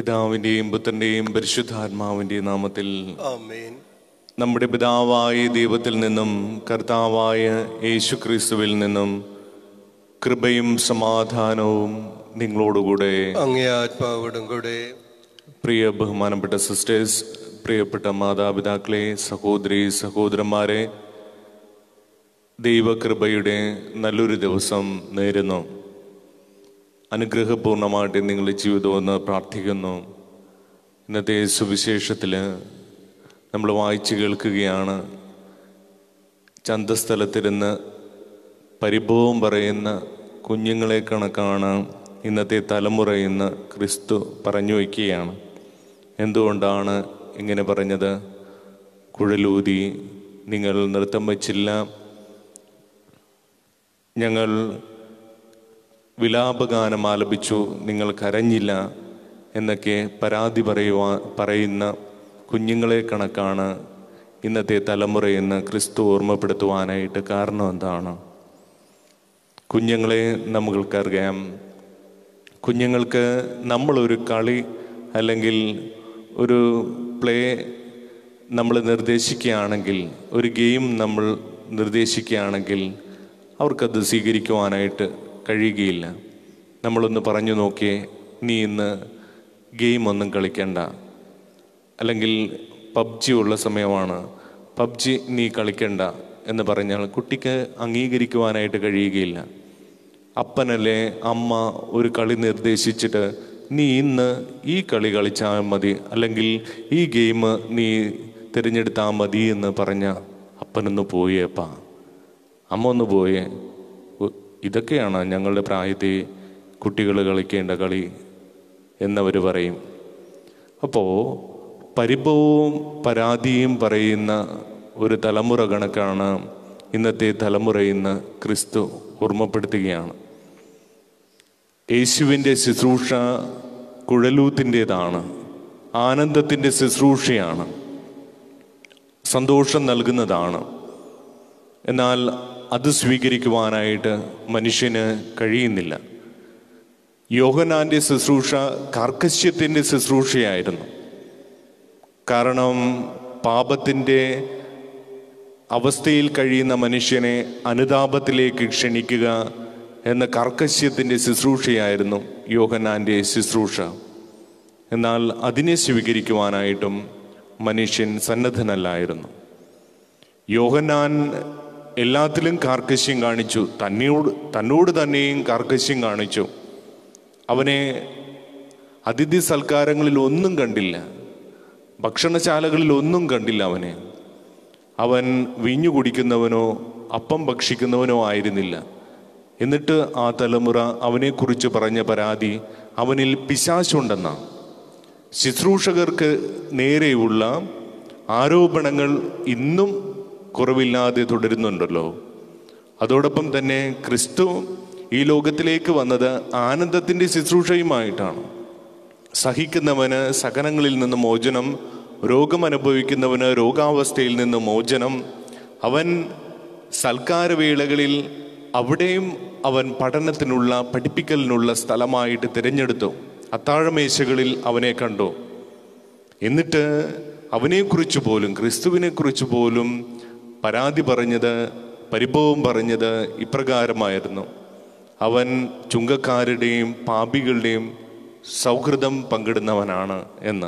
പിതാവിൻ്റെയും പുത്രൻ്റെയും പരിശുദ്ധാത്മാവിൻ്റെയും നാമത്തിൽ ആമേൻ നമ്മുടെ പിതാവായ ദൈവത്തിൽ നിന്നും കർത്താവായ യേശു ക്രിസ്തുവിൽ നിന്നും കൃപയും സമാധാനവും നിങ്ങളോടുകൂടെ അങ്ങേ ആത്മാവോടും കൂടെ പ്രിയ ബഹുമാനപ്പെട്ട സിസ്റ്റേഴ്സ് പ്രിയപ്പെട്ട മാതാപിതാക്കളെ സഹോദരി സഹോദരന്മാരെ ദൈവകൃപയുടെ നല്ലൊരു ദിവസം നേരുന്നു അനുഗ്രഹപൂർണ്ണമായിട്ട് നിങ്ങളുടെ ജീവിതമെന്ന് പ്രാർത്ഥിക്കുന്നു ഇന്നത്തെ സുവിശേഷത്തിൽ നമ്മൾ വായിച്ചു കേൾക്കുകയാണ് ചന്തസ്ഥലത്തിരുന്ന് പരിഭവം പറയുന്ന കുഞ്ഞുങ്ങളെ കണക്കാണ് ഇന്നത്തെ തലമുറ എന്ന് ക്രിസ്തു പറഞ്ഞു വയ്ക്കുകയാണ് എന്തുകൊണ്ടാണ് ഇങ്ങനെ പറഞ്ഞത് കുഴലൂതി നിങ്ങൾ നൃത്തം വച്ചില്ല ഞങ്ങൾ വിലാപഗാനം ആലപിച്ചു നിങ്ങൾ കരഞ്ഞില്ല എന്നൊക്കെ പരാതി പറയുവാൻ പറയുന്ന കുഞ്ഞുങ്ങളെ കണക്കാണ് ഇന്നത്തെ തലമുറയെന്ന് ക്രിസ്തു ഓർമ്മപ്പെടുത്തുവാനായിട്ട് കാരണം എന്താണ് കുഞ്ഞുങ്ങളെ നമ്മൾക്കറിയാം കുഞ്ഞുങ്ങൾക്ക് നമ്മളൊരു കളി അല്ലെങ്കിൽ ഒരു പ്ലേ നമ്മൾ നിർദ്ദേശിക്കുകയാണെങ്കിൽ ഒരു ഗെയിം നമ്മൾ നിർദ്ദേശിക്കുകയാണെങ്കിൽ അവർക്കത് സ്വീകരിക്കുവാനായിട്ട് കഴിയുകയില്ല നമ്മളൊന്ന് പറഞ്ഞു നോക്കിയേ നീ ഇന്ന് ഗെയിം ഒന്നും കളിക്കണ്ട അല്ലെങ്കിൽ പബ്ജി ഉള്ള സമയമാണ് പബ്ജി നീ കളിക്കണ്ട എന്ന് പറഞ്ഞാൽ കുട്ടിക്ക് അംഗീകരിക്കുവാനായിട്ട് കഴിയുകയില്ല അപ്പനല്ലേ അമ്മ ഒരു കളി നിർദ്ദേശിച്ചിട്ട് നീ ഇന്ന് ഈ കളി കളിച്ചാൽ മതി അല്ലെങ്കിൽ ഈ ഗെയിം നീ തിരഞ്ഞെടുത്താൽ മതി എന്ന് പറഞ്ഞ അപ്പനൊന്ന് പോയേപ്പാ അമ്മ ഒന്ന് പോയേ ഉ- ഇതൊക്കെയാണ് ഞങ്ങളുടെ പ്രായത്തിൽ കുട്ടികൾ കളിക്കേണ്ട കളി എന്നവർ പറയും അപ്പോൾ പരിഭവവും പരാതിയും പറയുന്ന ഒരു തലമുറ കണക്കാണ് ഇന്നത്തെ തലമുറ ഇന്ന് ക്രിസ്തു ഓർമ്മപ്പെടുത്തുകയാണ് യേശുവിൻ്റെ ശുശ്രൂഷ കുഴലൂത്തിൻ്റെതാണ് ആനന്ദത്തിൻ്റെ ശുശ്രൂഷയാണ് സന്തോഷം നൽകുന്നതാണ് എന്നാൽ അത് സ്വീകരിക്കുവാനായിട്ട് മനുഷ്യന് കഴിയുന്നില്ല യോഹനാന്റെ ശുശ്രൂഷ കാർക്കശ്യത്തിൻ്റെ ശുശ്രൂഷയായിരുന്നു കാരണം പാപത്തിൻ്റെ അവസ്ഥയിൽ കഴിയുന്ന മനുഷ്യനെ അനുതാപത്തിലേക്ക് ക്ഷണിക്കുക എന്ന കർക്കശ്യത്തിൻ്റെ ശുശ്രൂഷയായിരുന്നു യോഹനാന്റെ ശുശ്രൂഷ എന്നാൽ അതിനെ സ്വീകരിക്കുവാനായിട്ടും മനുഷ്യൻ സന്നദ്ധനല്ലായിരുന്നു യോഹന്നാൻ എല്ലാത്തിലും കാർക്കശ്യം കാണിച്ചു തന്നോട് തന്നോട് തന്നെയും കാർക്കശ്യം കാണിച്ചു അവനെ അതിഥി സൽക്കാരങ്ങളിൽ ഒന്നും കണ്ടില്ല ഭക്ഷണശാലകളിൽ ഒന്നും കണ്ടില്ല അവനെ അവൻ വീഞ്ഞു കുടിക്കുന്നവനോ അപ്പം ഭക്ഷിക്കുന്നവനോ ആയിരുന്നില്ല എന്നിട്ട് ആ തലമുറ അവനെക്കുറിച്ച് പറഞ്ഞ പരാതി അവനിൽ പിശാശുണ്ടെന്നാണ് ശുശ്രൂഷകർക്ക് നേരെയുള്ള ആരോപണങ്ങൾ ഇന്നും കുറവില്ലാതെ തുടരുന്നുണ്ടല്ലോ അതോടൊപ്പം തന്നെ ക്രിസ്തു ഈ ലോകത്തിലേക്ക് വന്നത് ആനന്ദത്തിൻ്റെ ശുശ്രൂഷയുമായിട്ടാണ് സഹിക്കുന്നവന് സഹനങ്ങളിൽ നിന്ന് മോചനം രോഗം അനുഭവിക്കുന്നവന് രോഗാവസ്ഥയിൽ നിന്ന് മോചനം അവൻ സൽക്കാരവേളകളിൽ അവിടെയും അവൻ പഠനത്തിനുള്ള പഠിപ്പിക്കലിനുള്ള സ്ഥലമായിട്ട് തിരഞ്ഞെടുത്തു അത്താഴമേശകളിൽ അവനെ കണ്ടു എന്നിട്ട് അവനെക്കുറിച്ച് പോലും ക്രിസ്തുവിനെക്കുറിച്ച് പോലും പരാതി പറഞ്ഞത് പരിഭവം പറഞ്ഞത് ഇപ്രകാരമായിരുന്നു അവൻ ചുങ്കക്കാരുടെയും പാപികളുടെയും സൗഹൃദം പങ്കിടുന്നവനാണ് എന്ന്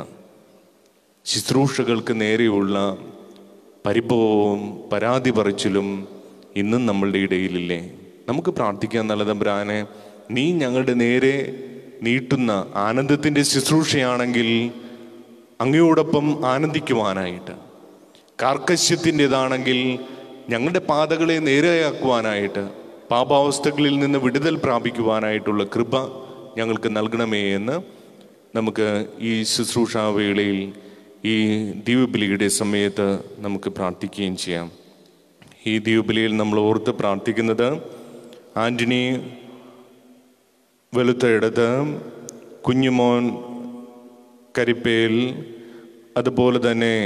ശുശ്രൂഷകൾക്ക് നേരെയുള്ള പരിഭവവും പരാതി പറച്ചിലും ഇന്നും നമ്മളുടെ ഇടയിലില്ലേ നമുക്ക് പ്രാർത്ഥിക്കാൻ നല്ലതമ്പുരാനെ നീ ഞങ്ങളുടെ നേരെ നീട്ടുന്ന ആനന്ദത്തിൻ്റെ ശുശ്രൂഷയാണെങ്കിൽ അങ്ങയോടൊപ്പം ആനന്ദിക്കുവാനായിട്ട് കാർക്കശ്യത്തിൻ്റെതാണെങ്കിൽ ഞങ്ങളുടെ പാതകളെ നേരെയാക്കുവാനായിട്ട് പാപാവസ്ഥകളിൽ നിന്ന് വിടുതൽ പ്രാപിക്കുവാനായിട്ടുള്ള കൃപ ഞങ്ങൾക്ക് നൽകണമേ എന്ന് നമുക്ക് ഈ ശുശ്രൂഷാ വേളയിൽ ഈ ദീപബലിയുടെ സമയത്ത് നമുക്ക് പ്രാർത്ഥിക്കുകയും ചെയ്യാം ഈ ദീപബലിയിൽ നമ്മൾ ഓർത്ത് പ്രാർത്ഥിക്കുന്നത് ആൻ്റണി വെളുത്ത ഇടത് കുഞ്ഞുമോൻ കരിപ്പേൽ അതുപോലെ തന്നെ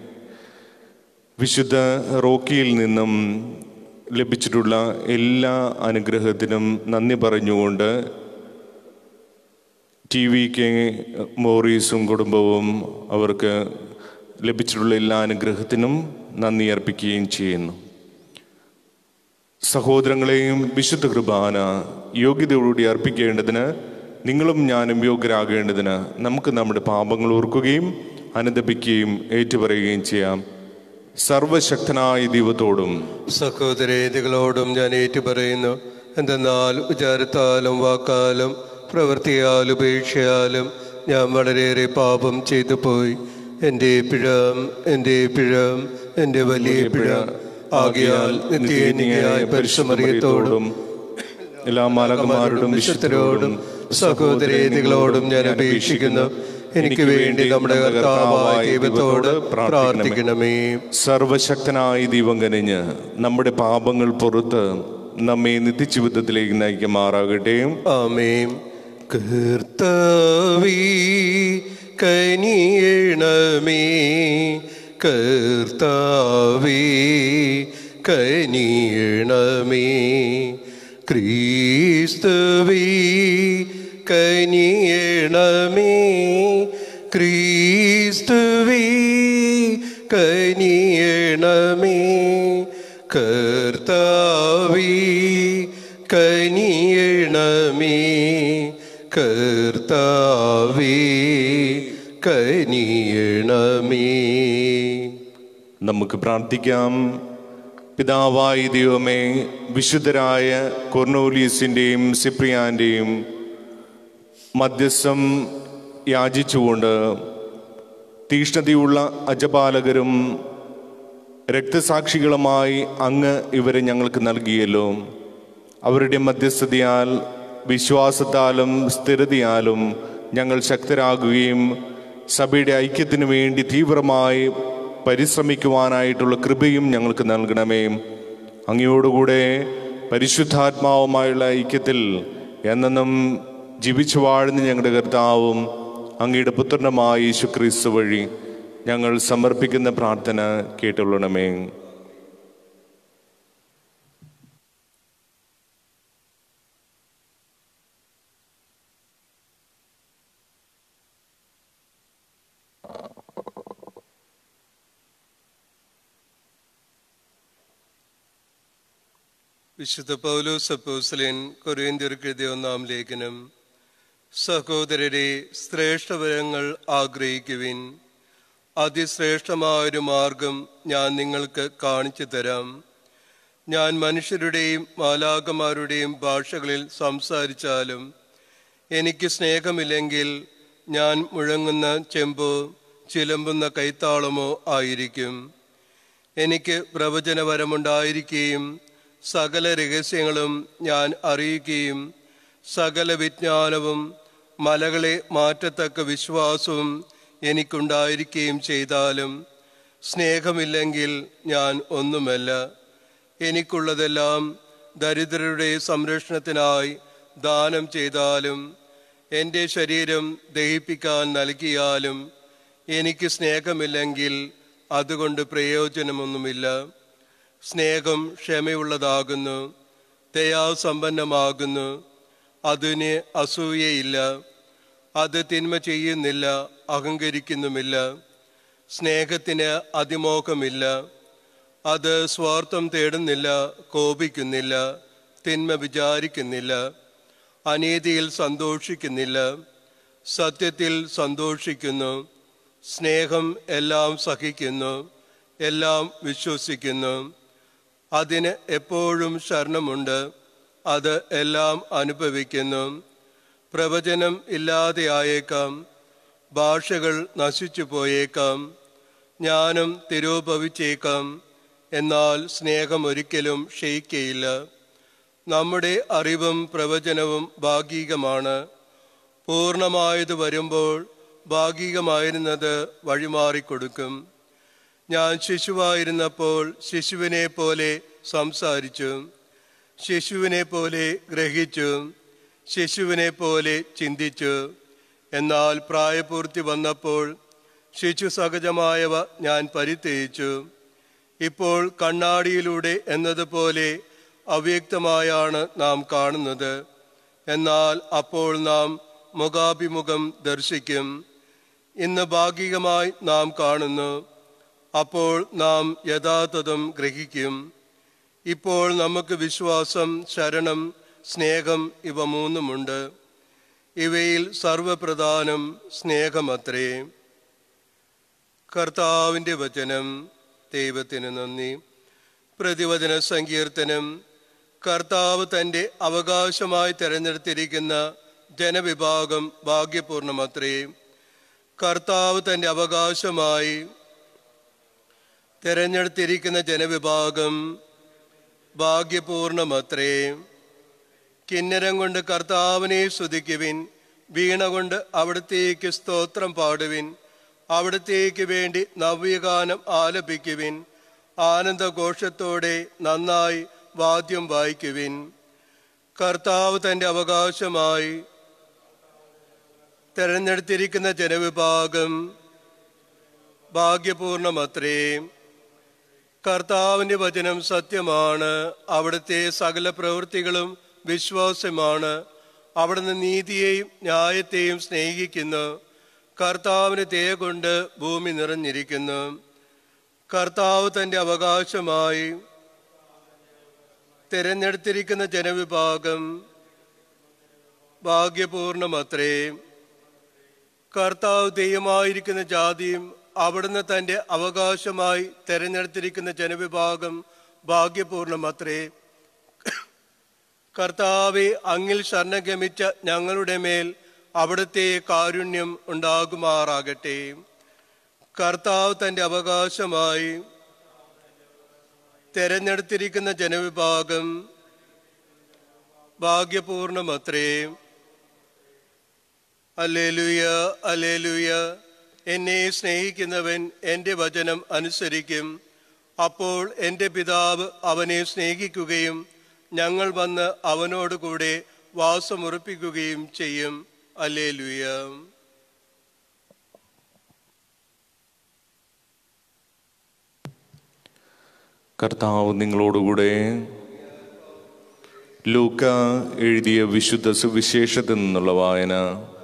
വിശുദ്ധ റോക്കിയിൽ നിന്നും ലഭിച്ചിട്ടുള്ള എല്ലാ അനുഗ്രഹത്തിനും നന്ദി പറഞ്ഞുകൊണ്ട് ടി വി കെ മോറീസും കുടുംബവും അവർക്ക് ലഭിച്ചിട്ടുള്ള എല്ലാ അനുഗ്രഹത്തിനും നന്ദി അർപ്പിക്കുകയും ചെയ്യുന്നു സഹോദരങ്ങളെയും വിശുദ്ധ കൃപാന യോഗ്യതയോടുകൂടി അർപ്പിക്കേണ്ടതിന് നിങ്ങളും ഞാനും യോഗ്യരാകേണ്ടതിന് നമുക്ക് നമ്മുടെ പാപങ്ങൾ ഓർക്കുകയും അനുദപിക്കുകയും ഏറ്റുപറയുകയും ചെയ്യാം സർവശക്തനായ ദൈവത്തോടും സഹോദരേതികളോടും ഞാൻ ഏറ്റുപറയുന്നു എന്തെന്നാൽ വിചാരത്താലും വാക്കാലും പ്രവൃത്തിയാലും ഉപേക്ഷയാലും ഞാൻ വളരെയേറെ പാപം ചെയ്തു പോയി എൻ്റെ പിഴ എൻ്റെ പിഴ എൻ്റെ വലിയ പിഴ ആകിയാൽ നിത്യനിയായ പരിശ്രമറിയത്തോടും എല്ലാ മാലകന്മാരോടും വിശുദ്ധരോടും സഹോദരേതികളോടും ഞാൻ അപേക്ഷിക്കുന്നു എനിക്ക് വേണ്ടി നമ്മുടെ കർത്താവായ ദൈവത്തോട് പ്രാർത്ഥിക്കണമേ സർവശക്തനായ ദൈവം കനിഞ്ഞ് നമ്മുടെ പാപങ്ങൾ പുറത്ത് നമ്മെ നിത്യജീവിതത്തിലേക്ക് നയിക്കുമാറാകട്ടെ ആമേൻ കർത്താവീ കനിയണമേ കർത്താവീ കനിയണമേ ക്രീസ്തുവീ കനിയണമേ ക്രീസ്തുവീ കനിയണമേ കർത്താവീ കനിയണമേ കർത്താവേ കനിയണമേ നമുക്ക് പ്രാർത്ഥിക്കാം പിതാവായ ദൈവമേ വിശുദ്ധരായ കൊർണോലിയസിൻ്റെയും സിപ്രിയാൻ്റെയും മധ്യസ്ഥം യാചിച്ചുകൊണ്ട് തീഷ്ണതയുള്ള അജപാലകരും രക്തസാക്ഷികളുമായി അങ്ങ് ഇവരെ ഞങ്ങൾക്ക് നൽകിയല്ലോ അവരുടെ മധ്യസ്ഥതയാൽ വിശ്വാസത്താലും സ്ഥിരതയാലും ഞങ്ങൾ ശക്തരാകുകയും സഭയുടെ ഐക്യത്തിനു വേണ്ടി തീവ്രമായി പരിശ്രമിക്കുവാനായിട്ടുള്ള കൃപയും ഞങ്ങൾക്ക് നൽകണമേ അങ്ങയോടുകൂടെ പരിശുദ്ധാത്മാവുമായുള്ള ഐക്യത്തിൽ എന്നെന്നും ജീവിച്ചു വാഴുന്ന ഞങ്ങളുടെ കർത്താവും അങ്ങയുടെ പുത്രനുമായ യേശു ക്രിസ്തു വഴി ഞങ്ങൾ സമർപ്പിക്കുന്ന പ്രാർത്ഥന കേട്ടുള്ളണമേ വിശുദ്ധ പൗലോസ് അപ്പോസ്തലൻ കൊറിയന്തിയർക്ക് എഴുതിയ ഒന്നാം ലേഖനം സഹോദരരെ ശ്രേഷ്ഠവരങ്ങൾ ആഗ്രഹിക്കുവിൻ അതിശ്രേഷ്ഠമായൊരു മാർഗം ഞാൻ നിങ്ങൾക്ക് കാണിച്ചു തരാം ഞാൻ മനുഷ്യരുടെയും മാലാകമാരുടെയും ഭാഷകളിൽ സംസാരിച്ചാലും എനിക്ക് സ്നേഹമില്ലെങ്കിൽ ഞാൻ മുഴങ്ങുന്ന ചെമ്പോ ചിലമ്പുന്ന കൈത്താളമോ ആയിരിക്കും എനിക്ക് പ്രവചനപരമുണ്ടായിരിക്കുകയും സകല രഹസ്യങ്ങളും ഞാൻ അറിയുകയും സകല വിജ്ഞാനവും മലകളെ മാറ്റത്തക്ക വിശ്വാസവും എനിക്കുണ്ടായിരിക്കുകയും ചെയ്താലും സ്നേഹമില്ലെങ്കിൽ ഞാൻ ഒന്നുമല്ല എനിക്കുള്ളതെല്ലാം ദരിദ്രരുടെ സംരക്ഷണത്തിനായി ദാനം ചെയ്താലും എൻ്റെ ശരീരം ദഹിപ്പിക്കാൻ നൽകിയാലും എനിക്ക് സ്നേഹമില്ലെങ്കിൽ അതുകൊണ്ട് പ്രയോജനമൊന്നുമില്ല സ്നേഹം ക്ഷമയുള്ളതാകുന്നു ദയാസമ്പന്നമാകുന്നു അതിന് അസൂയയില്ല അത് തിന്മ ചെയ്യുന്നില്ല അഹങ്കരിക്കുന്നുമില്ല സ്നേഹത്തിന് അതിമോഹമില്ല അത് സ്വാർത്ഥം തേടുന്നില്ല കോപിക്കുന്നില്ല തിന്മ വിചാരിക്കുന്നില്ല അനീതിയിൽ സന്തോഷിക്കുന്നില്ല സത്യത്തിൽ സന്തോഷിക്കുന്നു സ്നേഹം എല്ലാം സഹിക്കുന്നു എല്ലാം വിശ്വസിക്കുന്നു അതിന് എപ്പോഴും ശരണമുണ്ട് അത് എല്ലാം അനുഭവിക്കുന്നു പ്രവചനം ഇല്ലാതെയായേക്കാം ഭാഷകൾ നശിച്ചു പോയേക്കാം ജ്ഞാനം തിരോഭവിച്ചേക്കാം എന്നാൽ സ്നേഹം ഒരിക്കലും ക്ഷയിക്കയില്ല നമ്മുടെ അറിവും പ്രവചനവും ഭാഗികമാണ് പൂർണ്ണമായത് വരുമ്പോൾ ഭാഗികമായിരുന്നത് വഴിമാറിക്കൊടുക്കും ഞാൻ ശിശുവായിരുന്നപ്പോൾ ശിശുവിനെ പോലെ സംസാരിച്ചു ശിശുവിനെ പോലെ ഗ്രഹിച്ചു ശിശുവിനെ പോലെ ചിന്തിച്ചു എന്നാൽ പ്രായപൂർത്തി വന്നപ്പോൾ ശിശു സഹജമായവ ഞാൻ പരിത്യജിച്ചു ഇപ്പോൾ കണ്ണാടിയിലൂടെ എന്നതുപോലെ അവ്യക്തമായാണ് നാം കാണുന്നത് എന്നാൽ അപ്പോൾ നാം മുഖാഭിമുഖം ദർശിക്കും ഇന്ന് ഭാഗികമായി നാം കാണുന്നു അപ്പോൾ നാം യഥാർത്ഥതം ഗ്രഹിക്കും ഇപ്പോൾ നമുക്ക് വിശ്വാസം ശരണം സ്നേഹം ഇവ മൂന്നുമുണ്ട് ഇവയിൽ സർവപ്രധാനം സ്നേഹമത്രേ കർത്താവിൻ്റെ വചനം ദൈവത്തിന് നന്ദി പ്രതിവചന സങ്കീർത്തനം കർത്താവ് തൻ്റെ അവകാശമായി തിരഞ്ഞെടുത്തിരിക്കുന്ന ജനവിഭാഗം ഭാഗ്യപൂർണമത്രേ കർത്താവ് തൻ്റെ അവകാശമായി തിരഞ്ഞെടുത്തിരിക്കുന്ന ജനവിഭാഗം ഭാഗ്യപൂർണമത്രേ കിന്നരം കൊണ്ട് കർത്താവിനെ സ്തുതിക്കുവിൻ വീണ കൊണ്ട് അവിടത്തേക്ക് സ്തോത്രം പാടുവിൻ അവിടത്തേക്ക് വേണ്ടി നവ്യഗാനം ആലപിക്കുവിൻ ആനന്ദഘോഷത്തോടെ നന്നായി വാദ്യം വായിക്കുവിൻ കർത്താവ് തൻ്റെ അവകാശമായി തെരഞ്ഞെടുത്തിരിക്കുന്ന ജനവിഭാഗം ഭാഗ്യപൂർണമത്രേ കർത്താവിൻ്റെ വചനം സത്യമാണ് അവിടുത്തെ സകല പ്രവൃത്തികളും വിശ്വാസമാണ് അവിടുന്ന് നീതിയെയും ന്യായത്തെയും സ്നേഹിക്കുന്നു കർത്താവിന് തേ കൊണ്ട് ഭൂമി നിറഞ്ഞിരിക്കുന്നു കർത്താവ് തൻ്റെ അവകാശമായി തിരഞ്ഞെടുത്തിരിക്കുന്ന ജനവിഭാഗം ഭാഗ്യപൂർണമത്രേ കർത്താവ് ദൈവമായിരിക്കുന്ന ജാതിയും അവിടുന്ന് തൻ്റെ അവകാശമായി തെരഞ്ഞെടുത്തിരിക്കുന്ന ജനവിഭാഗം ഭാഗ്യപൂർണമത്രേ കർത്താവെ അങ്ങിൽ ശരണം ഗമിച്ച ഞങ്ങളുടെ മേൽ അവിടുത്തെ കാരുണ്യം ഉണ്ടാകുമാറാകട്ടെ കർത്താവ് തൻ്റെ അവകാശമായി തെരഞ്ഞെടുത്തിരിക്കുന്ന ജനവിഭാഗം ഭാഗ്യപൂർണമത്രേ അലേലുയ അലേലുയ എന്നെ സ്നേഹിക്കുന്നവൻ എൻ്റെ വചനം അനുസരിക്കും അപ്പോൾ എൻ്റെ പിതാവ് അവനെ സ്നേഹിക്കുകയും ഞങ്ങൾ വന്ന് അവനോട് കൂടെ വാസമുറപ്പിക്കുകയും ചെയ്യും അലേലുയ കർത്താവ് നിങ്ങളോടുകൂടെ ലൂക്ക എഴുതിയ വിശുദ്ധ സുവിശേഷത്തിൽ നിന്നുള്ള വായന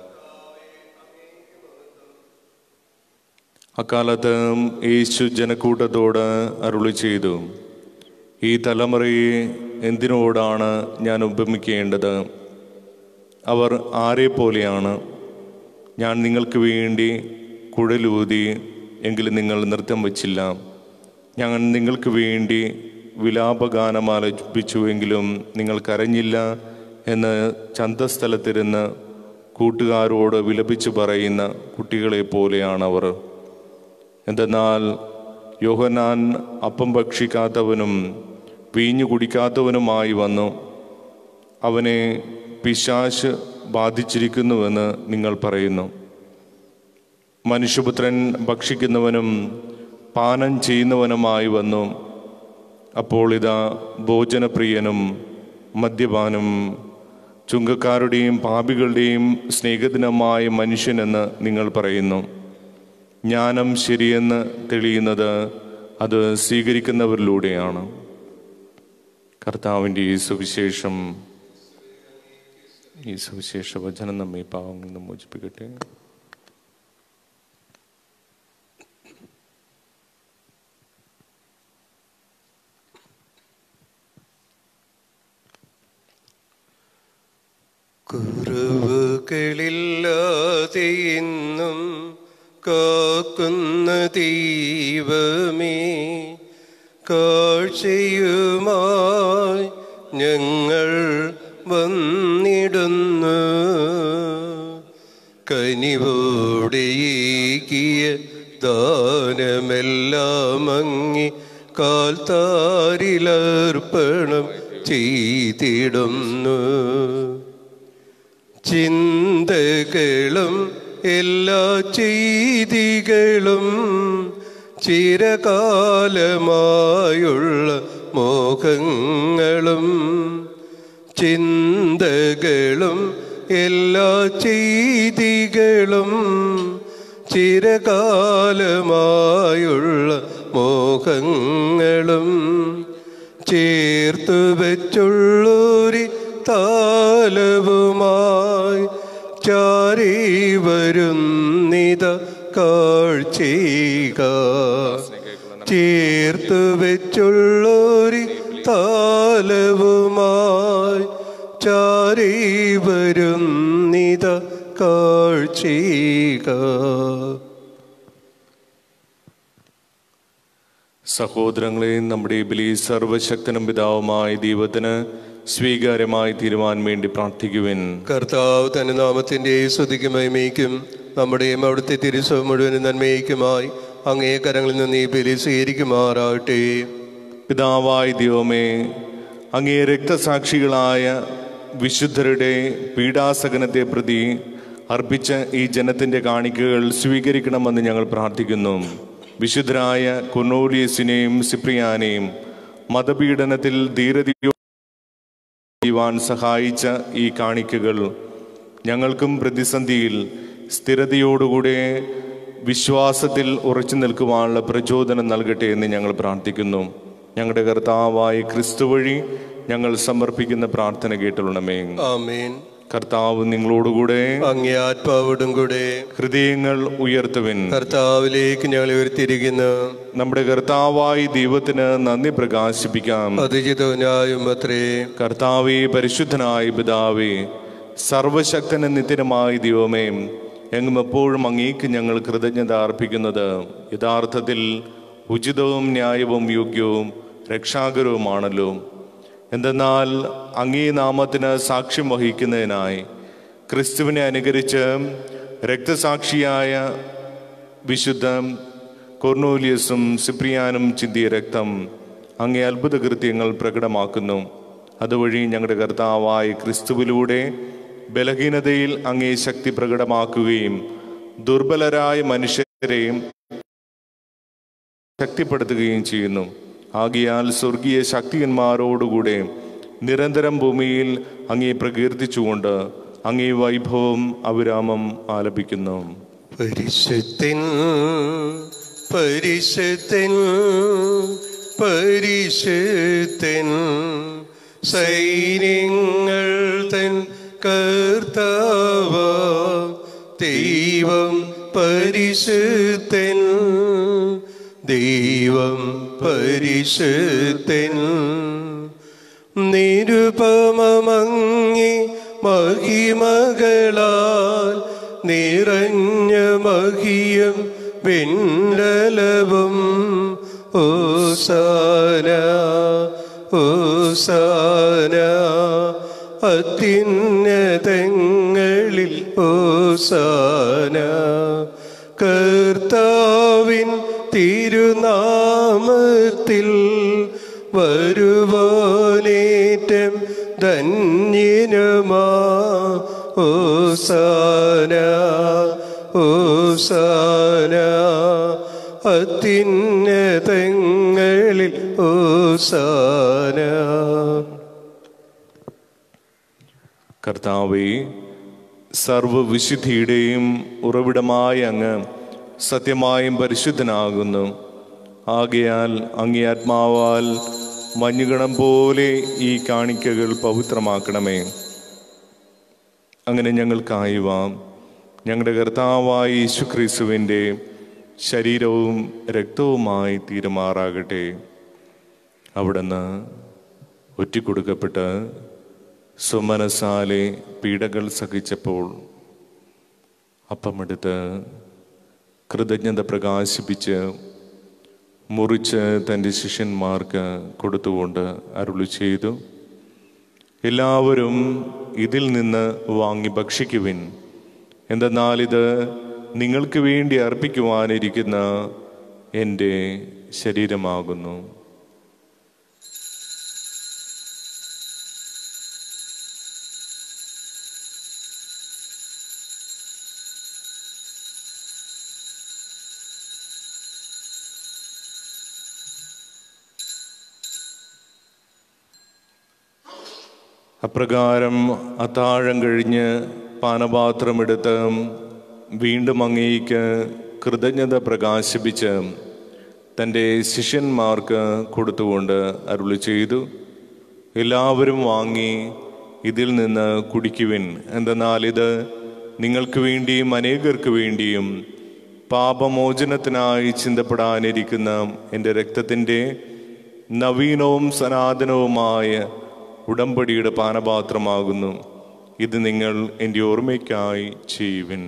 അക്കാലത്ത് യേശു ജനക്കൂട്ടത്തോട് അരുളി ചെയ്തു ഈ തലമുറയെ എന്തിനോടാണ് ഞാൻ ഉപമിക്കേണ്ടത് അവർ ആരെ പോലെയാണ് ഞാൻ നിങ്ങൾക്ക് വേണ്ടി കുഴലൂതി എങ്കിലും നിങ്ങൾ നൃത്തം വച്ചില്ല ഞാൻ നിങ്ങൾക്ക് വേണ്ടി വിലാപഗാനം ആലപിച്ചുവെങ്കിലും നിങ്ങൾ കരഞ്ഞില്ല എന്ന് ചന്തസ്ഥലത്തിരുന്ന് കൂട്ടുകാരോട് വിലപിച്ചു പറയുന്ന കുട്ടികളെ പോലെയാണവർ എന്തെന്നാൽ യോഹനാൻ അപ്പം ഭക്ഷിക്കാത്തവനും വീഞ്ഞു കുടിക്കാത്തവനുമായി വന്നു അവനെ പിശാശ് ബാധിച്ചിരിക്കുന്നുവെന്ന് നിങ്ങൾ പറയുന്നു മനുഷ്യപുത്രൻ ഭക്ഷിക്കുന്നവനും പാനം ചെയ്യുന്നവനുമായി വന്നു അപ്പോൾ ഇതാ ഭോജനപ്രിയനും മദ്യപാനും ചുങ്കക്കാരുടെയും പാപികളുടെയും സ്നേഹിതനുമായ മനുഷ്യനെന്ന് നിങ്ങൾ പറയുന്നു ജ്ഞാനം ശരിയെന്ന് തെളിയുന്നത് അത് സ്വീകരിക്കുന്നവരിലൂടെയാണ് കർത്താവിൻ്റെ ഈ സുവിശേഷം ഈ സുവിശേഷ വചനം നമ്മെ പാവങ്ങളിൽ നിന്ന് മോചിപ്പിക്കട്ടെ കുറവുകളില്ലാതെ ഇന്നും കാക്കുന്ന ദൈവമേ കാഴ്ചയുമായി ഞങ്ങൾ വന്നിടുന്നു കനിവോടെയേകിയ ദാനമെല്ലാം അങ്ങി കാൽത്താരിലർപ്പണം ചെയ്തിടുന്നു ചിന്തകളും എല്ലാ ചെയ്തികളും ചിരകാലമായുള്ള മോഹങ്ങളും ചിന്തകളും എല്ലാ ചെയ്തികളും ചിരകാലമായുള്ള മോഹങ്ങളും ചേർത്തു വെച്ചുള്ളൊരു താലവുമായി ചാരി വരുന്നിത കാഴ്ചക ചേർത്തു വെച്ചുള്ളൊരു താലവുമായി ചാരി വരുന്നിത കാഴ്ചക സഹോദരങ്ങളെ നമ്മുടെ ബലി സർവശക്തനും പിതാവുമായ ദൈവത്തിന് സ്വീകാര്യമായി തീരുവാൻ വേണ്ടി പ്രാർത്ഥിക്കുവിൻ കർത്താവ് തന്റെ നാമത്തിന്റെ സ്തുതിക്കും മഹിമയ്ക്കും നമ്മുടെയും അവിടുത്തെ തിരുസഭ മുഴുവനും നന്മയ്ക്കുമായി അങ്ങേ കരങ്ങളിൽ നിന്ന് ഈ ബലി സ്വീകരിക്കുമാറാകട്ടെ പിതാവായ ദൈവമേ അങ്ങേ രക്തസാക്ഷികളായ വിശുദ്ധരുടെ പീഡാസകനത്തെ പ്രതി അർപ്പിച്ച ഈ ജനത്തിന്റെ കാണിക്കകൾ സ്വീകരിക്കണമെന്ന് ഞങ്ങൾ പ്രാർത്ഥിക്കുന്നു വിശുദ്ധരായ കൊനോലിയസിനെയും സിപ്രിയാനെയും മതപീഡനത്തിൽ ധീരതയോ ചെയ്യുവാൻ സഹായിച്ച ഈ കാണിക്കകൾ ഞങ്ങൾക്കും പ്രതിസന്ധിയിൽ സ്ഥിരതയോടുകൂടെ വിശ്വാസത്തിൽ ഉറച്ചു നിൽക്കുവാനുള്ള പ്രചോദനം നൽകട്ടെ എന്ന് ഞങ്ങൾ പ്രാർത്ഥിക്കുന്നു ഞങ്ങളുടെ കർത്താവായ ക്രിസ്തു വഴി ഞങ്ങൾ സമർപ്പിക്കുന്ന പ്രാർത്ഥന കേട്ടുള്ളണമേ ആമേൻ കർത്താവ് നിങ്ങളോടുകൂടെ അങ്ങേ ആത്മാവോടും കൂടെ ഹൃദയങ്ങൾ ഉയർത്തുവിൻ കർത്താവിലേക്ക് ഞങ്ങൾ ഉയർത്തിയിരിക്കുന്നു നമ്മുടെ കർത്താവായ ദൈവത്തിന് നന്ദി പ്രകാശിപ്പിക്കാം അതിജിതവനായും അത്രേ കർത്താവേ പരിശുദ്ധനായ പിതാവേ സർവശക്തന നിത്യനമായ ദൈവമേ എങ്ങും എപ്പോഴും അങ്ങേക്ക് ഞങ്ങൾ കൃതജ്ഞത അർപ്പിക്കുന്നത് യഥാർത്ഥത്തിൽ ഉചിതവും ന്യായവും യോഗ്യവും രക്ഷാകരവുമാണല്ലോ എന്തെന്നാൽ അങ്ങേ നാമത്തിന് സാക്ഷ്യം വഹിക്കുന്നതിനായി ക്രിസ്തുവിനെ അനുകരിച്ച് രക്തസാക്ഷിയായ വിശുദ്ധ കൊർണോലിയസും സിപ്രിയാനും ചിന്തിയ രക്തം അങ്ങേ അത്ഭുത കൃത്യങ്ങൾ പ്രകടമാക്കുന്നു അതുവഴി ഞങ്ങളുടെ കർത്താവായ ക്രിസ്തുവിലൂടെ ബലഹീനതയിൽ അങ്ങേ ശക്തി പ്രകടമാക്കുകയും ദുർബലരായ മനുഷ്യരെയും ശക്തിപ്പെടുത്തുകയും ചെയ്യുന്നു ആകിയാൽ സ്വർഗീയ ശക്തിയന്മാരോടുകൂടെ നിരന്തരം ഭൂമിയിൽ അങ്ങേ പ്രകീർത്തിച്ചുകൊണ്ട് അങ്ങേ വൈഭവം അവിരാമം ആലപിക്കുന്നു പരിശുദ്ധൻ പരിശുദ്ധൻ പരിശുദ്ധൻ സൈന്യങ്ങൾ തൻ കർത്താവ ദൈവം പരിശുദ്ധൻ ദൈവം പരിശുദ്ധൻ നിരുപമങ്ങി മഹിമകളാൽ നിറഞ്ഞ മഹിയം വെണ്ടലവും ഓസാന ഓസാന അത്യുന്നതങ്ങളിൽ ഓസാന കർത്താവിൻ തിരുനാമത്തിൽ വരുവാനേറ്റം ധന്യനുമാ ഓസാന ഓസാന അത്യുന്നതങ്ങളിൽ ഓസാന കർത്താവെ സർവവിശുദ്ധിയുടെയും ഉറവിടമായ അങ്ങ് സത്യമായും പരിശുദ്ധനാകുന്നു ആകയാൽ അങ്ങേ ആത്മാവാൽ മഞ്ഞുകണം പോലെ ഈ കാണിക്കകൾ പവിത്രമാക്കണമേ അങ്ങനെ ഞങ്ങൾക്കായുവാം ഞങ്ങളുടെ കർത്താവായ യേശുക്രിസ്തുവിൻ്റെ ശരീരവും രക്തവുമായി തീരുമാറാകട്ടെ അവിടുന്ന് ഒറ്റിക്കൊടുക്കപ്പെട്ട് സുമനസാലെ പീഡകൾ സഹിച്ചപ്പോൾ അപ്പമെടുത്ത് കൃതജ്ഞത പ്രകാശിപ്പിച്ച് മുറിച്ച് തൻ്റെ ശിഷ്യന്മാർക്ക് കൊടുത്തുകൊണ്ട് അരുളി ചെയ്തു എല്ലാവരും ഇതിൽ നിന്ന് വാങ്ങി ഭക്ഷിക്കുവിൻ എന്തെന്നാൽ ഇത് നിങ്ങൾക്ക് വേണ്ടി അർപ്പിക്കുവാനിരിക്കുന്ന എൻ്റെ ശരീരമാകുന്നു അപ്രകാരം അത്താഴം കഴിഞ്ഞ് പാനപാത്രമെടുത്ത് വീണ്ടും അങ്ങേക്ക് കൃതജ്ഞത പ്രകാശിപ്പിച്ച് തൻ്റെ ശിഷ്യന്മാർക്ക് കൊടുത്തുകൊണ്ട് അരുളി ചെയ്തു എല്ലാവരും വാങ്ങി ഇതിൽ നിന്ന് കുടിക്കുവിൻ എന്തെന്നാൽ ഇത് നിങ്ങൾക്ക് വേണ്ടിയും അനേകർക്ക് വേണ്ടിയും പാപമോചനത്തിനായി ചിന്തപ്പെടാനിരിക്കുന്ന എൻ്റെ രക്തത്തിൻ്റെ നവീനവും സനാതനവുമായ ഉടമ്പടിയുടെ പാനപാത്രമാകുന്നു ഇത് നിങ്ങൾ എൻ്റെ ഓർമ്മയ്ക്കായി ചെയ്യുവിൻ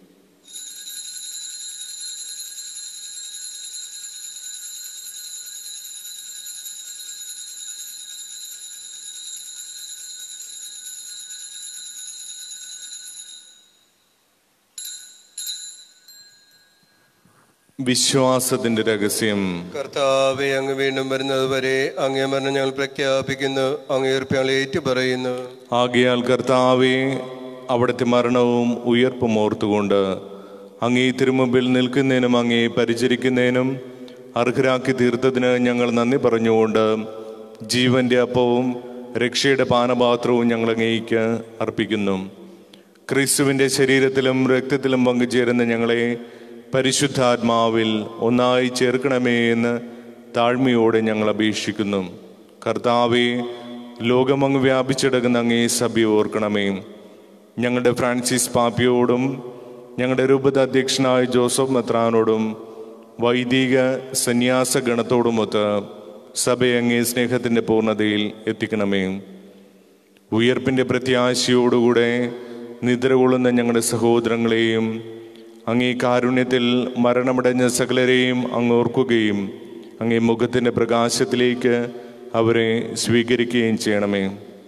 വിശ്വാസത്തിന്റെ രഹസ്യം കർത്താവെ അങ്ങ് വീണ്ടും വരുന്നത് വരെ അങ്ങേ മരണം ഞങ്ങൾ പ്രഖ്യാപിക്കുന്നു അങ്ങേർപ്പ് ഞങ്ങൾ ഏറ്റുപറയുന്നു ആകയാൽ കർത്താവെ അവിടുത്തെ മരണവും ഉയർപ്പും ഓർത്തുകൊണ്ട് അങ്ങേ തിരുമുമ്പിൽ നിൽക്കുന്നതിനും അങ്ങേ പരിചരിക്കുന്നതിനും അർഹരാക്കി തീർത്തതിന് ഞങ്ങൾ നന്ദി പറഞ്ഞുകൊണ്ട് ജീവന്റെ അപ്പവും രക്ഷയുടെ പാനപാത്രവും ഞങ്ങൾ അങ്ങേക്ക് അർപ്പിക്കുന്നു ക്രിസ്തുവിന്റെ ശരീരത്തിലും രക്തത്തിലും പങ്കുചേരുന്ന ഞങ്ങളെ പരിശുദ്ധാത്മാവിൽ ഒന്നായി ചേർക്കണമേ എന്ന് താഴ്മയോടെ ഞങ്ങൾ അപേക്ഷിക്കുന്നു കർത്താവെ ലോകമങ്ങ് വ്യാപിച്ചിടക്കുന്ന അങ്ങേ സഭ ഓർക്കണമേ ഞങ്ങളുടെ ഫ്രാൻസിസ് പാപ്പിയോടും ഞങ്ങളുടെ രൂപത അധ്യക്ഷനായ ജോസഫ് മെത്രാനോടും വൈദിക സന്യാസ ഗണത്തോടുമൊത്ത് സഭയെ അങ്ങേ സ്നേഹത്തിൻ്റെ പൂർണ്ണതയിൽ എത്തിക്കണമേ ഉയർപ്പിൻ്റെ പ്രത്യാശയോടുകൂടെ നിദ്ര കൊള്ളുന്ന ഞങ്ങളുടെ സഹോദരങ്ങളെയും അങ്ങേ കാരുണ്യത്തിൽ മരണമടഞ്ഞ സകലരെയും അങ്ങ് ഓർക്കുകയും അങ്ങേ മുഖത്തിൻ്റെ പ്രകാശത്തിലേക്ക് അവരെ സ്വീകരിക്കുകയും ചെയ്യണമേ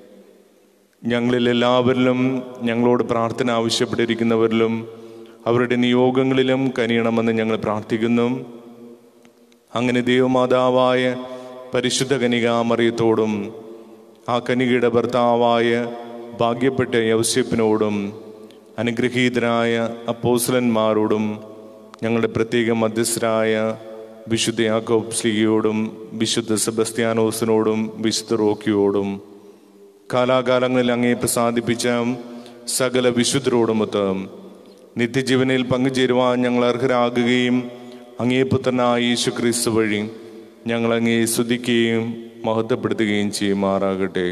ഞങ്ങളിൽ എല്ലാവരിലും ഞങ്ങളോട് പ്രാർത്ഥന ആവശ്യപ്പെട്ടിരിക്കുന്നവരിലും അവരുടെ നിയോഗങ്ങളിലും കനിയണമെന്ന് ഞങ്ങൾ പ്രാർത്ഥിക്കുന്നു അങ്ങനെ ദൈവമാതാവായ പരിശുദ്ധ കനികാമറിയത്തോടും ആ കനികയുടെ ഭർത്താവായ ഭാഗ്യപ്പെട്ട യൗസ്യപ്പിനോടും അനുഗ്രഹീതരായ അപ്പോസ്ലന്മാരോടും ഞങ്ങളുടെ പ്രത്യേക മധ്യസ്ഥരായ വിശുദ്ധ യാക്കോബ് ശ്രീയോടും വിശുദ്ധ സെബസ്ത്യാനോസിനോടും വിശുദ്ധ റോക്കിയോടും കാലാകാലങ്ങളിൽ അങ്ങേ പ്രസാദിപ്പിച്ച സകല വിശുദ്ധരോടുമൊത്ത് നിത്യജീവനിൽ പങ്കുചേരുവാൻ ഞങ്ങൾ അർഹരാകുകയും അങ്ങേ പുത്രനായ യേശു ക്രിസ്തു വഴി ഞങ്ങൾ അങ്ങേ സ്തുതിക്കുകയും മഹത്വപ്പെടുത്തുകയും ചെയ്യുമാറാകട്ടെ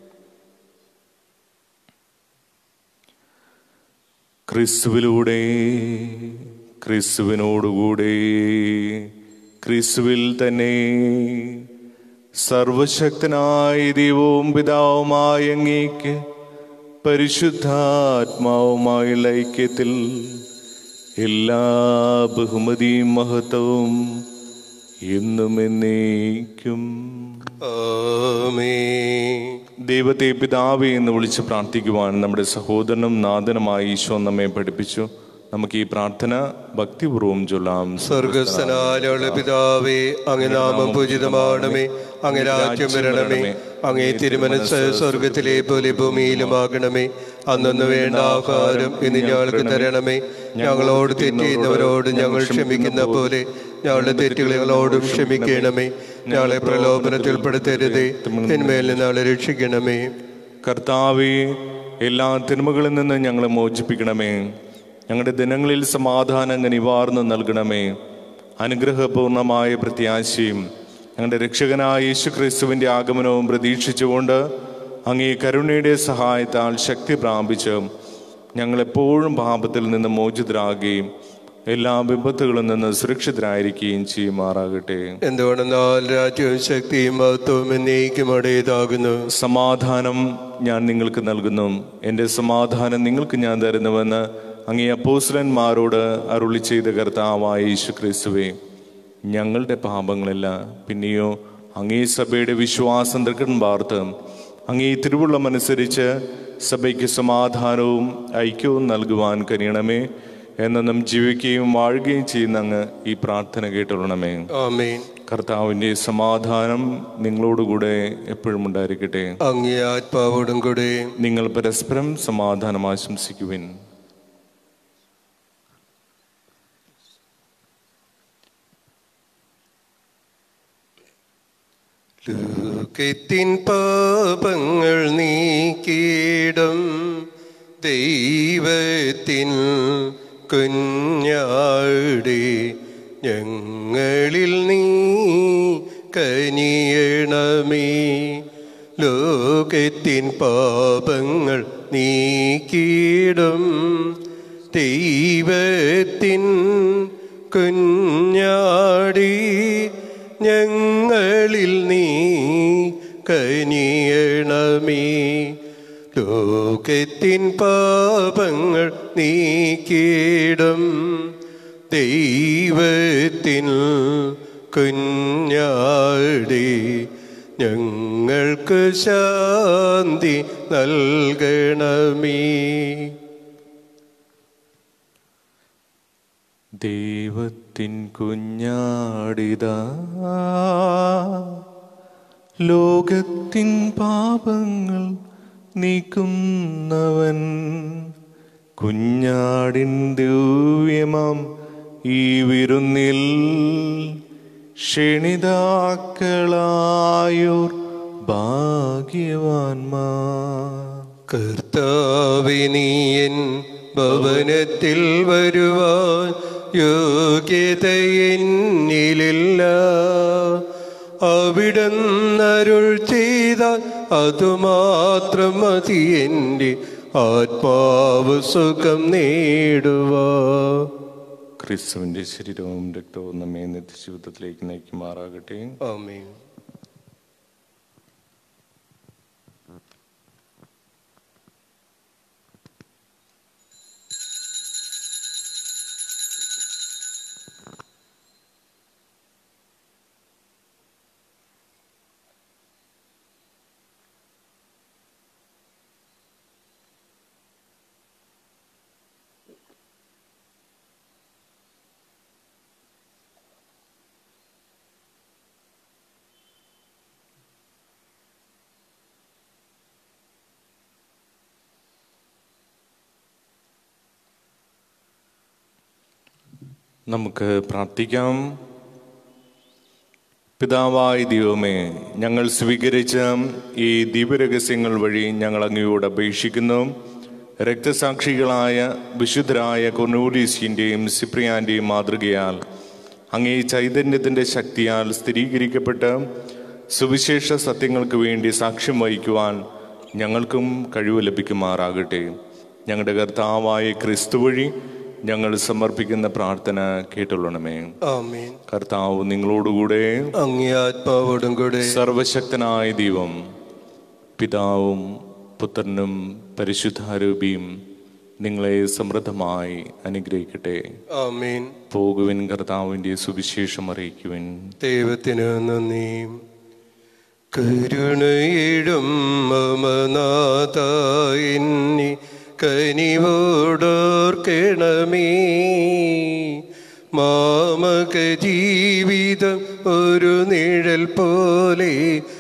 ക്രിസ്തുവിലൂടെ ക്രിസ്തുവിനോടുകൂടെ ക്രിസ്തുവിൽ തന്നെ സർവശക്തനായ ദൈവവും പിതാവുമായ അങ്ങേക്ക് പരിശുദ്ധാത്മാവുമായുള്ള ഐക്യത്തിൽ എല്ലാ ബഹുമതിയും മഹത്വവും എന്നും എന്നേക്കും ആമേൻ ദൈവത്തെ പിതാവേ എന്ന് വിളിച്ച് പ്രാർത്ഥിക്കുവാൻ നമ്മുടെ സഹോദരനും നാഥനുമായ ഈശോ നമ്മെ പഠിപ്പിച്ചു നമുക്ക് ഈ പ്രാർത്ഥന ഭക്തിപൂർവ്വം ചൊല്ലാം സ്വർഗസ്ഥനാലുള്ള പിതാവേ അങ്ങ് നാമം പൂജിതമാണമേ അങ്ങ് രാജ്യം വരണമേ അങ്ങേ തിരുമനസ് സ്വർഗത്തിലെ പോലെ ഭൂമിയിലുമാകണമേ അന്നൊന്ന് വേണ്ട ആഹാരം ഇന്ന് ഞങ്ങൾക്ക് തരണമേ ഞങ്ങളോട് തെറ്റ് ചെയ്യുന്നവരോട് ഞങ്ങൾ ക്ഷമിക്കുന്ന പോലെ ഞങ്ങളുടെ തെറ്റുകളോടും ക്ഷമിക്കണമേ ഞങ്ങളെ പ്രലോഭനത്തിൽ പെടുത്തരുതേ എന്മേൽ നിന്ന് ഞങ്ങളെ രക്ഷിക്കണമേ കർത്താവെ എല്ലാ തിന്മകളിൽ നിന്ന് ഞങ്ങളെ മോചിപ്പിക്കണമേ ഞങ്ങളുടെ ദിനങ്ങളിൽ സമാധാനം നിവാർന്ന് നൽകണമേ അനുഗ്രഹപൂർണമായ പ്രത്യാശയും ഞങ്ങളുടെ രക്ഷകനായ യേശു ക്രിസ്തുവിൻ്റെ ആഗമനവും പ്രതീക്ഷിച്ചുകൊണ്ട് അങ്ങേ കരുണയുടെ സഹായത്താൽ ശക്തി പ്രാപിച്ച് ഞങ്ങളെപ്പോഴും പാപത്തിൽ നിന്ന് മോചിതരാകുകയും എല്ലാ വിപത്തുകളിൽ നിന്ന് സുരക്ഷിതരായിരിക്കുകയും ചെയ്യുമാറാകട്ടെ എന്തുകൊണ്ടെന്നാൽ രാജ്യവും ശക്തിയും മഹത്വവും എന്നേക്കും അടയതാകുന്നു സമാധാനം ഞാൻ നിങ്ങൾക്ക് നൽകുന്നു എൻ്റെ സമാധാനം നിങ്ങൾക്ക് ഞാൻ തരുന്നുവെന്ന് അങ്ങേ അപ്പോസ്ലന്മാരോട് അരുളി ചെയ്ത കർത്താവായ യേശു ക്രിസ്തുവേ ഞങ്ങളുടെ പാപങ്ങളല്ല പിന്നെയോ അങ്ങേ സഭയുടെ വിശ്വാസം തൃക്കൺ വാർത്ത് അങ്ങേ തിരുവുള്ളമനുസരിച്ച് സഭയ്ക്ക് സമാധാനവും ഐക്യവും നൽകുവാൻ കഴിയണമേ എന്നും ജീവിക്കുകയും വാഴുകയും ചെയ്യുന്ന അങ്ങ് ഈ പ്രാർത്ഥന കേട്ടുള്ളണമേ ആമേൻ കർത്താവിൻ്റെ സമാധാനം നിങ്ങളോടുകൂടെ എപ്പോഴും ഉണ്ടായിരിക്കട്ടെ അങ്ങേ ആത്മാവോടും കൂടെ നിങ്ങൾ പരസ്പരം സമാധാനം ആശംസിക്കുവിൻ ലോകത്തിൻ പാപങ്ങൾ നീക്കിയിടും ദൈവത്തിൻ കുഞ്ഞാടി ഞങ്ങളിൽ നീ കനിയണമേ ലോകത്തിൻ പാപങ്ങൾ നീക്കിയിടും ദൈവത്തിൻ കുഞ്ഞാടി ഞങ്ങളിൽ നീ കനിയണമേ ലോകത്തിൻ പാപങ്ങൾ നീക്കിയിടും ദൈവത്തിൻ കുഞ്ഞാടി ഞങ്ങൾക്ക് ശാന്തി നൽകണമേ ദൈവത്തിൻ കുഞ്ഞാടിതാ ലോകത്തിൻ പാപങ്ങൾ നീക്കുന്നവൻ കുഞ്ഞാടിൻ ദിവ്യമാം ഈ വിരുന്നിൽ ക്ഷണിതാക്കളായോർ ഭാഗ്യവാന്മാർ കർത്താവിനിയൻ ഭവനത്തിൽ വരുവാൻ യോഗ്യത എന്നിലില്ല അവിടുന്നരുൾ ചെയ്താൽ അതുമാത്രം മതി എൻ്റെ ആത്മാവ് സുഖം നേടുവാ ക്രിസ്തുവിന്റെ ശരീരവും രക്തവും നമ്മെ നിത്യജീവിതത്തിലേക്ക് നയിക്കുമാറാകട്ടെ ആമേൻ നമുക്ക് പ്രാർത്ഥിക്കാം പിതാവായ ദൈവമേ ഞങ്ങൾ സ്വീകരിച്ച ഈ ദിവ്യരഹസ്യങ്ങൾ വഴി ഞങ്ങൾ അങ്ങയോട് അപേക്ഷിക്കുന്നു രക്തസാക്ഷികളായ വിശുദ്ധരായ കൊർണൂലീസിൻ്റെയും സിപ്രിയാൻ്റെയും മാതൃകയാൽ അങ്ങേ ചൈതന്യത്തിൻ്റെ ശക്തിയാൽ സ്ഥിരീകരിക്കപ്പെട്ട സുവിശേഷ സത്യങ്ങൾക്ക് വേണ്ടി സാക്ഷ്യം വഹിക്കുവാൻ ഞങ്ങൾക്കും കഴിവ് ലഭിക്കുമാറാകട്ടെ ഞങ്ങളുടെ കർത്താവായ ക്രിസ്തു വഴി ഞങ്ങൾ സമർപ്പിക്കുന്ന പ്രാർത്ഥന കേട്ടുള്ളണമേ ആമേൻ കർത്താവ് നിങ്ങളോടുകൂടെ അങ്ങേ ആത്മാവോടും കൂടെ സർവശക്തനായ ദൈവം പിതാവും പുത്രനും പരിശുദ്ധാരൂപിയും നിങ്ങളെ സമൃദ്ധമായി അനുഗ്രഹിക്കട്ടെ ആമേൻ പോകുവിൻ കർത്താവിൻ്റെ സുവിശേഷം അറിയിക്കുവിൻ ദൈവത്തിന് നന്ദി കരുണയിടും മമനാഥായിന്നി കനിവോടോർക്കണമേ മാമക ജീവിതം ഒരു നിഴൽ പോലെ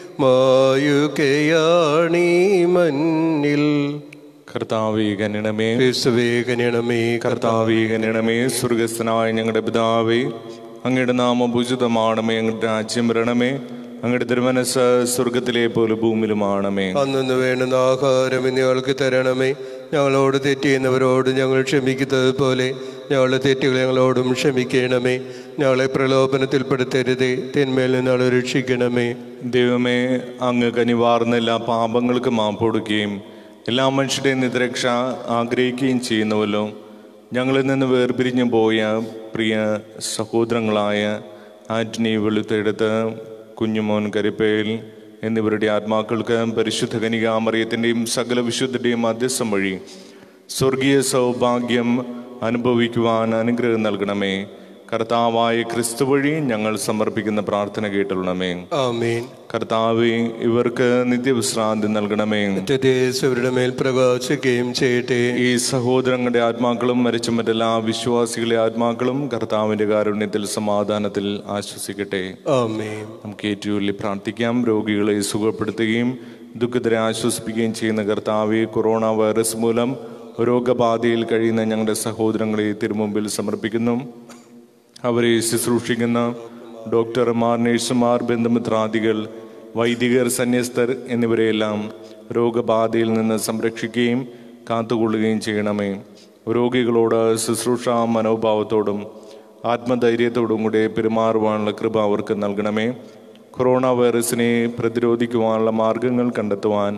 മായുകയാണീ മണ്ണിൽ കർത്താവേ കനിണമേ ക്രിസ്തുവേഗനമേ കർത്താവേ കനിണമേ സ്വർഗസ്ഥനായ ഞങ്ങളുടെ പിതാവേ അങ്ങയുടെ നാമം പൂജിതമാണമേ അങ്ങയുടെ രാജ്യം വരണമേ അങ്ങയുടെ തിരുമനസ് സ്വർഗത്തിലെ പോലെ ഭൂമിയിലുമാണമേ അന്നു വേണ്ടുന്ന ആഹാരം ഇന്നയാൾക്ക് തരണമേ ഞങ്ങളോട് തെറ്റിയുന്നവരോട് ഞങ്ങൾ ക്ഷമിക്കുന്നത് പോലെ ഞങ്ങളുടെ തെറ്റുകൾ ഞങ്ങളോടും ക്ഷമിക്കണമേ ഞങ്ങളെ പ്രലോഭനത്തിൽപ്പെടുത്തരുതേ തിന്മയിൽ നിന്നാൾ രക്ഷിക്കണമേ ദൈവമേ അങ്ങ് കനിവാർന്ന എല്ലാ പാപങ്ങൾക്ക് മാപ്പൊടുക്കുകയും എല്ലാ മനുഷ്യരുടെയും നിരക്ഷ ആഗ്രഹിക്കുകയും ചെയ്യുന്നുവല്ലോ ഞങ്ങളിൽ നിന്ന് വേർപിരിഞ്ഞു പോയ പ്രിയ സഹോദരങ്ങളായ ആന്റണി വെളുത്തെടുത്ത് കുഞ്ഞുമോൻ കരിപ്പേൽ എന്നിവരുടെ ആത്മാക്കൾക്ക് പരിശുദ്ധ കനികാമറിയത്തിൻ്റെയും സകല വിശുദ്ധരുടെയും മധ്യസ്ഥം വഴി സ്വർഗീയ സൗഭാഗ്യം അനുഭവിക്കുവാൻ അനുഗ്രഹം നൽകണമേ കർത്താവായ ക്രിസ്തു വഴി ഞങ്ങൾ സമർപ്പിക്കുന്ന പ്രാർത്ഥന കേട്ടുള്ളണമേ ആമീൻ കർത്താവെ ഇവർക്ക് നിത്യവിശ്രാന്തി നൽകണമേ ദേശവരുടെ മേൽ പ്രകാശിക്കുകയും ചെയ്യട്ടെ ഈ സഹോദരങ്ങളുടെ ആത്മാക്കളും മരിച്ച മറ്റെല്ലാ വിശ്വാസികളെ ആത്മാക്കളും കർത്താവിന്റെ കാരുണ്യത്തിൽ സമാധാനത്തിൽ ആശ്വസിക്കട്ടെ ആമീൻ നമുക്ക് ഏറ്റുള്ളി പ്രാർത്ഥിക്കാം രോഗികളെ സുഖപ്പെടുത്തുകയും ദുഃഖിതരെ ആശ്വസിപ്പിക്കുകയും ചെയ്യുന്ന കർത്താവെ കൊറോണ വൈറസ് മൂലം രോഗബാധയിൽ കഴിയുന്ന ഞങ്ങളുടെ സഹോദരങ്ങളെ തിരുമുമ്പിൽ സമർപ്പിക്കുന്നു അവരെ ശുശ്രൂഷിക്കുന്ന ഡോക്ടർമാർ നഴ്സുമാർ ബന്ധുമിത്രാദികൾ വൈദികർ സന്യസ്തർ എന്നിവരെയെല്ലാം രോഗബാധയിൽ നിന്ന് സംരക്ഷിക്കുകയും കാത്തുകൊള്ളുകയും ചെയ്യണമേ രോഗികളോട് ശുശ്രൂഷ മനോഭാവത്തോടും ആത്മധൈര്യത്തോടും കൂടെ പെരുമാറുവാനുള്ള കൃപ അവർക്ക് നൽകണമേ കൊറോണ വൈറസിനെ പ്രതിരോധിക്കുവാനുള്ള മാർഗങ്ങൾ കണ്ടെത്തുവാൻ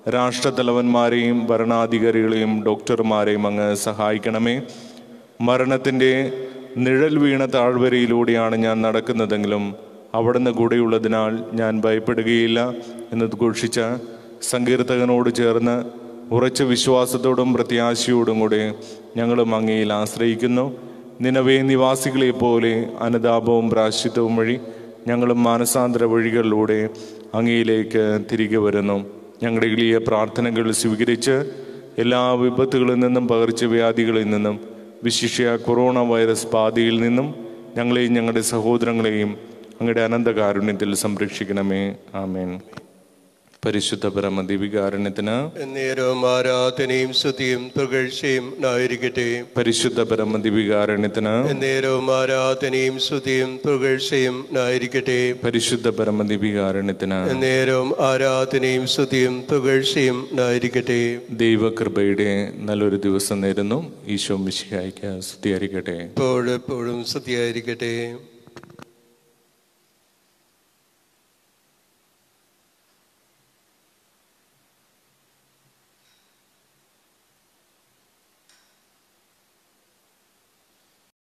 രാഷ്ട്രത്തലവന്മാരെയും ഭരണാധികാരികളെയും ഡോക്ടർമാരെയും അങ്ങ് സഹായിക്കണമേ മരണത്തിൻ്റെ നിഴൽ വീണ താഴ്വരയിലൂടെയാണ് ഞാൻ നടക്കുന്നതെങ്കിലും അവിടുന്ന് കൂടെയുള്ളതിനാൽ ഞാൻ ഭയപ്പെടുകയില്ല എന്ന് ഘോഷിച്ച സങ്കീർത്തകനോട് ചേർന്ന് ഉറച്ച വിശ്വാസത്തോടും പ്രത്യാശയോടും കൂടെ ഞങ്ങളും അങ്ങയിൽ ആശ്രയിക്കുന്നു നിലവേ നിവാസികളെ പോലെ അനുതാപവും പ്രാശ്ചിത്വവും വഴി ഞങ്ങളും മാനസാന്തര വഴികളിലൂടെ അങ്ങയിലേക്ക് തിരികെ വരുന്നു ഞങ്ങളുടെ എളിയ പ്രാർത്ഥനകൾ സ്വീകരിച്ച് എല്ലാ വിപത്തുകളിൽ നിന്നും പകർച്ചവ്യാധികളിൽ നിന്നും വിശിഷ്യ കൊറോണ വൈറസ് ബാധയിൽ നിന്നും ഞങ്ങളെയും ഞങ്ങളുടെ സഹോദരങ്ങളെയും അങ്ങയുടെ അനന്തകാരുണ്യത്തിൽ സംരക്ഷിക്കണമേ ആമേൻ പരിശുദ്ധ പരമദിവികാരുണ്യത്തിന് എന്നേരവും ആരാധനയും സ്തുതിയും പുകഴ്ചയും ആയിരിക്കട്ടെ പരിശുദ്ധ പരമദിവികാരുണ്യത്തിന് എന്നേരവും ആരാധനയും സ്തുതിയും പുകഴ്ചയും ആയിരിക്കട്ടെ പരിശുദ്ധ പരമദിവികാരുണ്യത്തിന് എന്നേരവും ആരാധനയും സ്തുതിയും പുകഴ്ചയും ആയിരിക്കട്ടെ ദൈവകൃപയുടെ നല്ലൊരു ദിവസം നേരുന്നു ഈശോ മിശിഹായിക്ക് സ്തുതിയായിരിക്കട്ടെ ഇപ്പോഴെപ്പോഴും സ്തുതിയായിരിക്കട്ടെ